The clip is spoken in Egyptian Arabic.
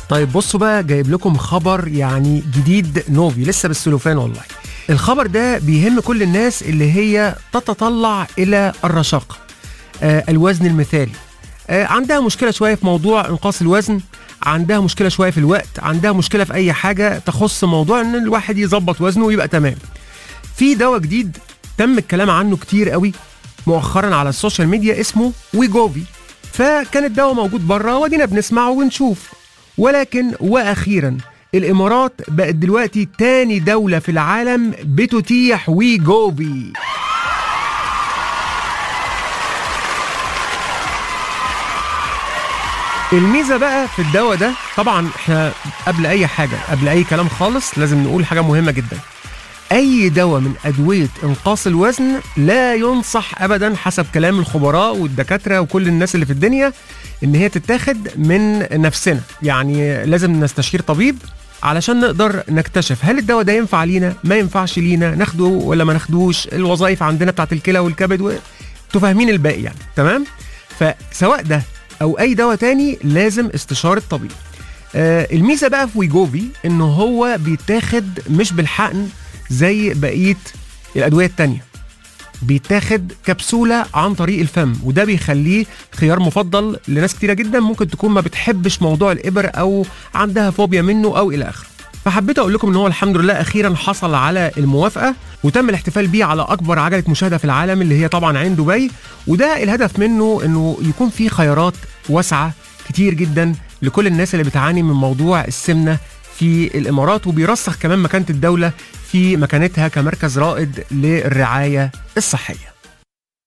طيب بصوا بقى جايب لكم خبر يعني جديد نوفي لسه بالسلوفان والله الخبر ده بيهم كل الناس اللي هي تتطلع الى الرشاقه آه الوزن المثالي آه عندها مشكله شويه في موضوع انقاص الوزن عندها مشكله شويه في الوقت عندها مشكله في اي حاجه تخص موضوع ان الواحد يظبط وزنه ويبقى تمام في دواء جديد تم الكلام عنه كتير قوي مؤخرا على السوشيال ميديا اسمه ويجوفي فكان الدواء موجود بره ودينا بنسمعه ونشوف ولكن واخيرا الامارات بقت دلوقتي تاني دوله في العالم بتتيح ويجوفي الميزه بقى في الدواء ده طبعا احنا قبل اي حاجه قبل اي كلام خالص لازم نقول حاجه مهمه جدا اي دواء من ادويه انقاص الوزن لا ينصح ابدا حسب كلام الخبراء والدكاتره وكل الناس اللي في الدنيا ان هي تتاخد من نفسنا يعني لازم نستشير طبيب علشان نقدر نكتشف هل الدواء ده ينفع لينا ما ينفعش لينا ناخده ولا ما ناخدوش الوظائف عندنا بتاعت الكلى والكبد و... انتوا فاهمين الباقي يعني تمام فسواء ده او اي دواء تاني لازم استشاره طبيب آه الميزه بقى في ويجوفي ان هو بيتاخد مش بالحقن زي بقيه الادويه التانيه بيتاخد كبسوله عن طريق الفم وده بيخليه خيار مفضل لناس كتيره جدا ممكن تكون ما بتحبش موضوع الابر او عندها فوبيا منه او الى اخره فحبيت اقول لكم ان هو الحمد لله اخيرا حصل على الموافقه وتم الاحتفال بيه على اكبر عجله مشاهده في العالم اللي هي طبعا عين دبي وده الهدف منه انه يكون في خيارات واسعه كتير جدا لكل الناس اللي بتعاني من موضوع السمنه في الامارات وبيرسخ كمان مكانه الدوله في مكانتها كمركز رائد للرعايه الصحيه